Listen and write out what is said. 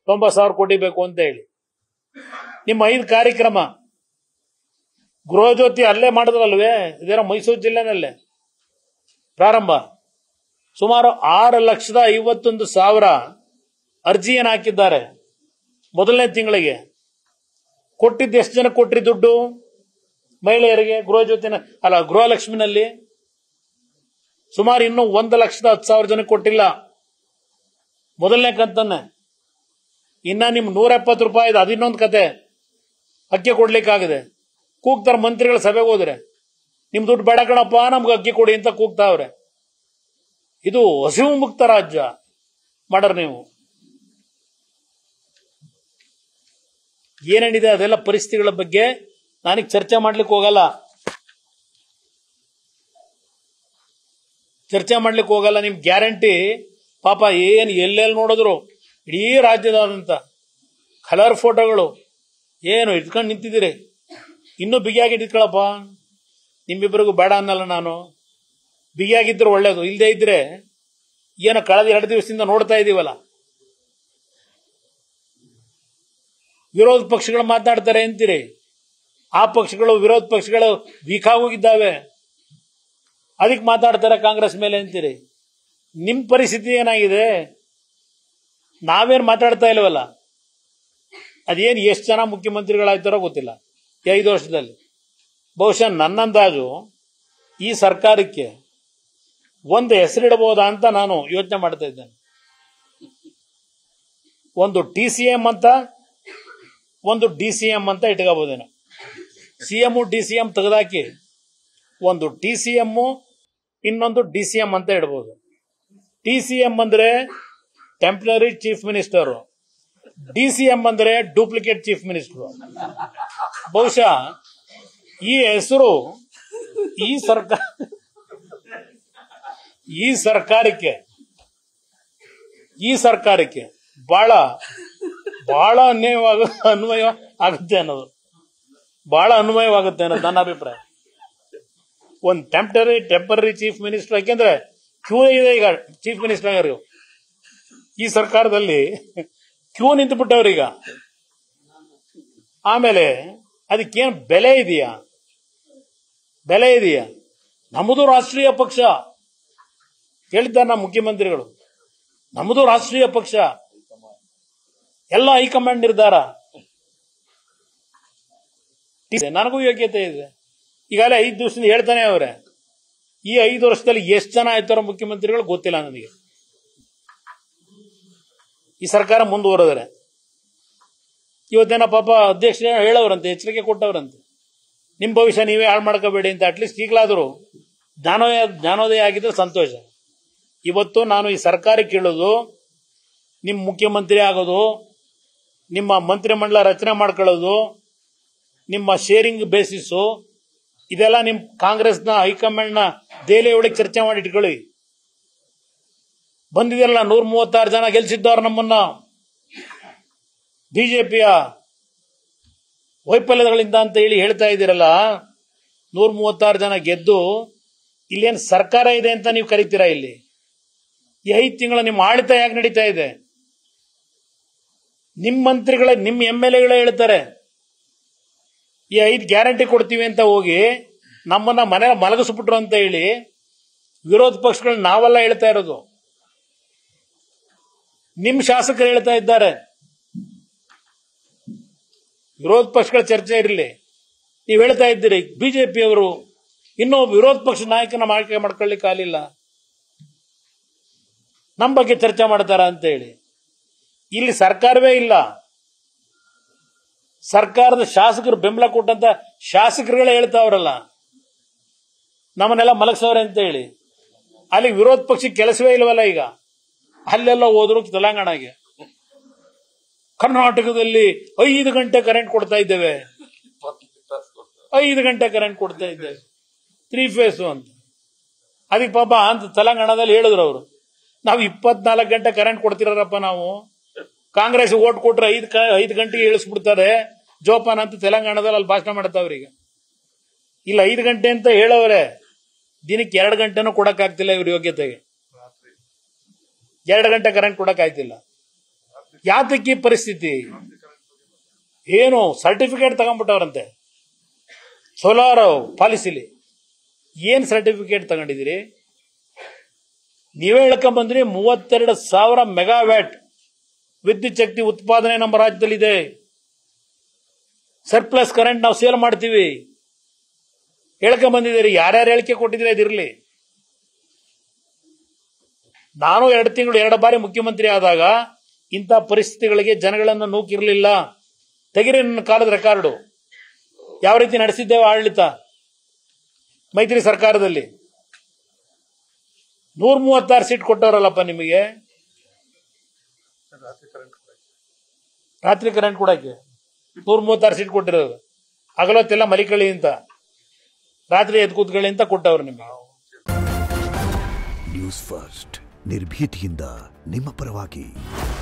ತೊಂಬತ್ತು ಸಾವಿರ ಕೋಟಿ ಬೇಕು ಅಂತ ಹೇಳಿ ನಿಮ್ಮ ಐದು ಕಾರ್ಯಕ್ರಮ ಗೃಹ ಜ್ಯೋತಿ ಅಲ್ಲೇ ಮಾಡಿದ್ರಲ್ವೇ ಇದೇನೋ ಮೈಸೂರು ಜಿಲ್ಲೆನಲ್ಲೇ ಪ್ರಾರಂಭ ಸುಮಾರು ಆರು ಲಕ್ಷದ ಐವತ್ತೊಂದು ಸಾವಿರ ಅರ್ಜಿಯನ್ನು ಹಾಕಿದ್ದಾರೆ ಮೊದಲನೇ ತಿಂಗಳಿಗೆ ಕೊಟ್ಟಿದ್ದು ಎಷ್ಟು ಜನ ಕೊಟ್ರಿ ದುಡ್ಡು ಮಹಿಳೆಯರಿಗೆ ಗೃಹ ಜ್ಯೋತಿನ ಅಲ್ಲ ಗೃಹಲಕ್ಷ್ಮಿನಲ್ಲಿ ಸುಮಾರು ಇನ್ನೂ ಒಂದು ಲಕ್ಷದ ಹತ್ತು ಸಾವಿರ ಜನ ಕೊಟ್ಟಿಲ್ಲ ಮೊದಲನೇ ಕಂತನ್ನೇ ಇನ್ನ ನಿಮ್ ನೂರ ಎಪ್ಪತ್ತು ರೂಪಾಯಿ ಅದು ಇನ್ನೊಂದು ಕತೆ ಅಕ್ಕಿ ಕೊಡ್ಲಿಕ್ಕಾಗಿದೆ ಕೂಗ್ತಾರೆ ಮಂತ್ರಿಗಳ ಸಭೆಗೆ ಹೋದ್ರೆ ನಿಮ್ ದುಡ್ಡು ಬೇಡ ಕಣಪ್ಪ ನಮ್ಗೆ ಅಕ್ಕಿ ಕೊಡಿ ಅಂತ ಕೂಗ್ತಾವ್ರೆ ಇದು ಹಸಿವು ಮುಕ್ತ ರಾಜ್ಯ ಮಾಡರ್ ನೀವು ಏನೇನಿದೆ ಅದೆಲ್ಲ ಪರಿಸ್ಥಿತಿಗಳ ಬಗ್ಗೆ ನಾನೀಗ ಚರ್ಚೆ ಮಾಡ್ಲಿಕ್ಕೆ ಹೋಗಲ್ಲ ಚರ್ಚೆ ಮಾಡ್ಲಿಕ್ಕೆ ಹೋಗಲ್ಲ ನಿಮ್ ಗ್ಯಾರಂಟಿ ಪಾಪ ಏನ್ ಎಲ್ಲೆಲ್ಲಿ ನೋಡಿದ್ರು ಇಡೀ ರಾಜ್ಯದಾದಂತ ಕಲರ್ ಫೋಟೋಗಳು ಏನು ಇಟ್ಕೊಂಡು ನಿಂತಿದ್ದೀರಿ ಇನ್ನೂ ಬಿಗಿಯಾಗಿ ಇಟ್ಕೊಳಪ್ಪ ನಿಮ್ಮಿಬ್ಬರಿಗೂ ಬೇಡ ಅನ್ನಲ್ಲ ನಾನು ಬಿಗಿಯಾಗಿದ್ರು ಒಳ್ಳೇದು ಇಲ್ಲದೆ ಇದ್ರೆ ಏನೋ ಕಳೆದ ಎರಡು ದಿವಸದಿಂದ ನೋಡ್ತಾ ಇದೀವಲ್ಲ ವಿರೋಧ ಪಕ್ಷಗಳು ಮಾತನಾಡ್ತಾರೆ ಅಂತೀರಿ ಆ ಪಕ್ಷಗಳು ವಿರೋಧ ಪಕ್ಷಗಳು ವೀಕ್ ಆಗೋಗಿದ್ದಾವೆ ಅದಕ್ಕೆ ಮಾತಾಡ್ತಾರೆ ಕಾಂಗ್ರೆಸ್ ಮೇಲೆ ಅಂತೀರಿ ನಿಮ್ ಪರಿಸ್ಥಿತಿ ಏನಾಗಿದೆ ನಾವೇನ್ ಮಾತಾಡ್ತಾ ಇಲ್ವಲ್ಲ ಅದೇನು ಎಷ್ಟು ಜನ ಮುಖ್ಯಮಂತ್ರಿಗಳಾಯ್ತಾರೋ ಗೊತ್ತಿಲ್ಲ ಈ ಐದು ವರ್ಷದಲ್ಲಿ ಬಹುಶಃ ನನ್ನಂದಾಜು ಈ ಸರ್ಕಾರಕ್ಕೆ ಒಂದು ಹೆಸರಿಡಬಹುದಾ ಅಂತ ನಾನು ಯೋಚನೆ ಮಾಡ್ತಾ ಇದ್ದೇನೆ ಒಂದು ಟಿ ಸಿ ಎಂ ಅಂತ ಒಂದು ಡಿ ಸಿ ಎಂ ಅಂತ ಇಟ್ಕೋಬಹುದೇನೋ C M D C M ತೆಗೆದಾಕಿ ಒಂದು ಟಿ ಸಿ ಎಂ ಇನ್ನೊಂದು ಡಿ ಸಿ ಎಂ ಅಂತ ಇಡ್ಬೋದು ಟಿ ಸಿ ಎಂ ಅಂದ್ರೆ temporary chief minister D C M ಅಂದ್ರೆ ಡೂಪ್ಲಿಕೇಟ್ ಚೀಫ್ ಮಿನಿಸ್ಟರ್ ಬಹುಶಃ ಈ ಹೆಸರು ಈ ಸರ್ಕಾರ ಈ ಸರ್ಕಾರಕ್ಕೆ ಈ ಸರ್ಕಾರಕ್ಕೆ ಬಹಳ ಬಹಳ ಅನ್ವಯವಾಗ ಅನ್ವಯ ಆಗುತ್ತೆ ಅನ್ನೋದು ಬಹಳ ಅನ್ವಯವಾಗುತ್ತೆ ಅನ್ನೋದು ನನ್ನ ಅಭಿಪ್ರಾಯ ಒಂದು ಟೆಂಪ್ರರಿ ಟೆಂಪರರಿ ಚೀಫ್ ಮಿನಿಸ್ಟರ್ ಯಾಕೆಂದ್ರೆ ಕ್ಯೂ ಇದೆ ಈಗ ಚೀಫ್ ಮಿನಿಸ್ಟರ್ ಆಗಿರೋ ಈ ಸರ್ಕಾರದಲ್ಲಿ ಕ್ಯೂ ನಿಂತು ಬಿಟ್ಟವ್ರೀಗ ಆಮೇಲೆ ಅದಕ್ಕೇನು ಬೆಲೆ ಇದೆಯಾ ಬೆಲೆ ಇದೆಯಾ ನಮ್ಮದು ರಾಷ್ಟ್ರೀಯ ಪಕ್ಷ ಹೇಳಿದ್ದಾರೆ ನಮ್ಮ ಮುಖ್ಯಮಂತ್ರಿಗಳು ನಮ್ಮದು ರಾಷ್ಟ್ರೀಯ ಪಕ್ಷ ಎಲ್ಲ ಹೈಕಮಾಂಡ್ ನಿರ್ಧಾರ ಇದೆ. ನನಗೂ ಯೋಗ್ಯತೆ ಇದೆ ಈಗಾಗಲೇ ಐದು ದಿವಸದಿಂದ ಹೇಳ್ತಾನೆ ಅವರೇ ಈ ಐದು ವರ್ಷದಲ್ಲಿ ಎಷ್ಟು ಜನ ಆಯ್ತಾರೋ ಮುಖ್ಯಮಂತ್ರಿಗಳು ಗೊತ್ತಿಲ್ಲ ನನಗೆ ಈ ಸರ್ಕಾರ ಮುಂದುವರೆದರೆ ಇವತ್ತೇನ ಪಾಪ ಅಧ್ಯಕ್ಷ ಹೇಳವ್ರಂತೆ ಎಚ್ಚರಿಕೆ ಕೊಟ್ಟವ್ರಂತೆ ನಿಮ್ ಭವಿಷ್ಯ ನೀವೇ ಹಾಳು ಮಾಡ್ಕೋಬೇಡಿ ಅಂತ ಅಟ್ಲೀಸ್ಟ್ ಈಗಲಾದರೂ ಜ್ಞಾನೋದಯ ಜ್ಞಾನೋದಯ ಆಗಿದ್ರೆ ಸಂತೋಷ ಇವತ್ತು ನಾನು ಈ ಸರ್ಕಾರ ಕೇಳೋದು ನಿಮ್ಮ ಮುಖ್ಯಮಂತ್ರಿ ಆಗೋದು ನಿಮ್ಮ ಮಂತ್ರಿಮಂಡಲ ರಚನೆ ಮಾಡ್ಕೊಳ್ಳೋದು ನಿಮ್ಮ ಶೇರಿಂಗ್ ಬೇಸಿಸ್ಸು ಇದೆಲ್ಲ ನಿಮ್ ಕಾಂಗ್ರೆಸ್ನ ಹೈಕಮಾಂಡ್ನ ದೆಹಲಿ ಒಳಗೆ ಚರ್ಚೆ ಮಾಡಿ ಇಟ್ಕೊಳ್ಳಿ ಬಂದಿದೆಲ್ಲ ನೂರ ಮೂವತ್ತಾರು ಜನ ಗೆಲ್ಸಿದ್ದವ್ರು ನಮ್ಮನ್ನ ಬಿಜೆಪಿಯ ವೈಫಲ್ಯಗಳಿಂದ ಅಂತ ಹೇಳಿ ಹೇಳ್ತಾ ಇದ್ದೀರಲ್ಲ ನೂರ ಮೂವತ್ತಾರು ಜನ ಗೆದ್ದು ಇಲ್ಲೇನು ಸರ್ಕಾರ ಇದೆ ಅಂತ ನೀವು ಕರಿತೀರಾ ಇಲ್ಲಿ ಈ ಐದು ತಿಂಗಳ ನಿಮ್ಮ ಆಡಳಿತ ಯಾಕೆ ನಡೀತಾ ಇದೆ ನಿಮ್ಮ ಮಂತ್ರಿಗಳ ನಿಮ್ಮ ಎಂ ಎಲ್ ಎಗಳೇ ಹೇಳ್ತಾರೆ ಈ ಐದು ಗ್ಯಾರಂಟಿ ಕೊಡ್ತೀವಿ ಅಂತ ಹೋಗಿ ನಮ್ಮನ್ನ ಮನೆ ಮಲಗಿಸ್ಬಿಟ್ರು ಅಂತ ಹೇಳಿ ವಿರೋಧ ಪಕ್ಷಗಳು ನಾವೆಲ್ಲ ಹೇಳ್ತಾ ಇರೋದು ನಿಮ್ ಶಾಸಕರು ಹೇಳ್ತಾ ಇದ್ದಾರೆ ವಿರೋಧ ಪಕ್ಷಗಳ ಚರ್ಚೆ ಇರಲಿ ನೀವು ಹೇಳ್ತಾ ಇದ್ದೀರಿ ಬಿಜೆಪಿಯವರು ಇನ್ನೂ ವಿರೋಧ ಪಕ್ಷ ನಾಯಕನ ಆಯ್ಕೆ ಮಾಡ್ಕೊಳ್ಳಿಕ್ಕೆ ಆಗಲಿಲ್ಲ ನಮ್ಮ ಬಗ್ಗೆ ಚರ್ಚೆ ಮಾಡ್ತಾರ ಅಂತ ಹೇಳಿ ಇಲ್ಲಿ ಸರ್ಕಾರವೇ ಇಲ್ಲ ಸರ್ಕಾರದ ಶಾಸಕರು ಬೆಂಬಲ ಕೊಟ್ಟಂತ ಶಾಸಕರುಗಳೇ ಹೇಳ್ತಾವ್ರಲ್ಲ ನಮ್ಮನ್ನೆಲ್ಲ ಮಲಗಿಸವ್ರೆ ಅಂತ ಹೇಳಿ ಅಲ್ಲಿ ವಿರೋಧ ಪಕ್ಷಕ್ಕೆ ಕೆಲಸವೇ ಇಲ್ವಲ್ಲ ಈಗ ಅಲ್ಲೆಲ್ಲ ಹೋದ್ರು ತೆಲಂಗಾಣಗೆ ಕರ್ನಾಟಕದಲ್ಲಿ ಐದು ಗಂಟೆ ಕರೆಂಟ್ ಕೊಡ್ತಾ ಇದ್ದೇವೆ ಐದು ಗಂಟೆ ಕರೆಂಟ್ ಕೊಡ್ತಾ ಇದ್ದೇವೆ ತ್ರೀ ಫೇಸ್ ಅಂತ ಅದಕ್ಕೆ ಪಾಪ ಅಂತ ತೆಲಂಗಾಣದಲ್ಲಿ ಹೇಳಿದ್ರು ಅವರು ನಾವು ಇಪ್ಪತ್ನಾಲ್ಕು ಗಂಟೆ ಕರೆಂಟ್ ಕೊಡ್ತಿರಪ್ಪ ನಾವು ಕಾಂಗ್ರೆಸ್ ಓಟ್ ಕೊಟ್ರೆ ಐದು ಐದು ಗಂಟೆಗೆ ಇಳಿಸ್ಬಿಡ್ತಾರೆ ಜೋಪಾನ ಅಂತ ತೆಲಂಗಾಣದಲ್ಲಿ ಅಲ್ಲಿ ಭಾಷಣ ಮಾಡ್ತಾವ್ರೀಗ ಇಲ್ಲ ಐದು ಗಂಟೆ ಅಂತ ಹೇಳೋರೆ ದಿನಕ್ಕೆ ಎರಡು ಗಂಟೆನೂ ಕೊಡಕ್ಕಾಗ್ತಿಲ್ಲ ಇವ್ರ ಯೋಗ್ಯತೆಗೆ ಎರಡು ಗಂಟೆ ಕರೆಂಟ್ ಕೊಡಕ್ ಆಯ್ತಿಲ್ಲ ಯಾತಕ್ಕೆ ಈ ಪರಿಸ್ಥಿತಿ ಏನು ಸರ್ಟಿಫಿಕೇಟ್ ತಗೊಂಡ್ಬಿಟ್ಟವ್ರಂತೆ ಸೋಲಾರ್ ಪಾಲಿಸಿಲಿ ಏನ್ ಸರ್ಟಿಫಿಕೇಟ್ ತಗೊಂಡಿದ್ದೀರಿ ನೀವೇ ಹೇಳ್ಕೊಂಬಂದ್ರಿ ಮೂವತ್ತೆರಡು ಸಾವಿರ ಮೆಗಾವ್ಯಾಟ್ ವಿದ್ಯುತ್ ಶಕ್ತಿ ಉತ್ಪಾದನೆ ನಮ್ಮ ರಾಜ್ಯದಲ್ಲಿದೆ ಸರ್ಪ್ಲಸ್ ಕರೆಂಟ್ ನಾವು ಸೇಲ್ ಮಾಡ್ತೀವಿ ಹೇಳ್ಕೊಂಬಂದಿದ್ದೀರಿ ಯಾರ್ಯಾರು ಹೇಳಿಕೆ ಕೊಟ್ಟಿದ್ರೆ ಇದಿರಲಿ ನಾನು ಎರಡು ತಿಂಗಳು ಎರಡು ಬಾರಿ ಮುಖ್ಯಮಂತ್ರಿ ಆದಾಗ ಇಂಥ ಪರಿಸ್ಥಿತಿಗಳಿಗೆ ಜನಗಳನ್ನು ನೂಕಿರಲಿಲ್ಲ ತೆಗಿರಿ ನನ್ನ ಕಾಲದ ರೆಕಾರ್ಡು ಯಾವ ರೀತಿ ನಡೆಸಿದ್ದೇವೆ ಆಡಳಿತ ಮೈತ್ರಿ ಸರ್ಕಾರದಲ್ಲಿ ನೂರ ಮೂವತ್ತಾರು ಸೀಟ್ ಕೊಟ್ಟವರಲ್ಲಪ್ಪ ನಿಮಗೆ ರಾತ್ರಿ ಕರೆಂಟ್ ಕೊಡಕ್ಕೆ ನೂರ ಮೂವತ್ತಾರು ಸೀಟ್ ಕೊಟ್ಟಿರೋದು ಹಗಲೊತ್ತೆಲ್ಲ ಮಲಿಕಳಿ ಅಂತ ರಾತ್ರಿ ಎದ್ದು ಕೂತ್ಕೊಳ್ಳಿ ಅಂತ ಕೊಟ್ಟವ್ರು ನಿಮಗೆ ನ್ಯೂಸ್ ಫಸ್ಟ್ ನಿರ್ಭೀತಿಯಿಂದ ನಿಮ್ಮ ಪರವಾಗಿ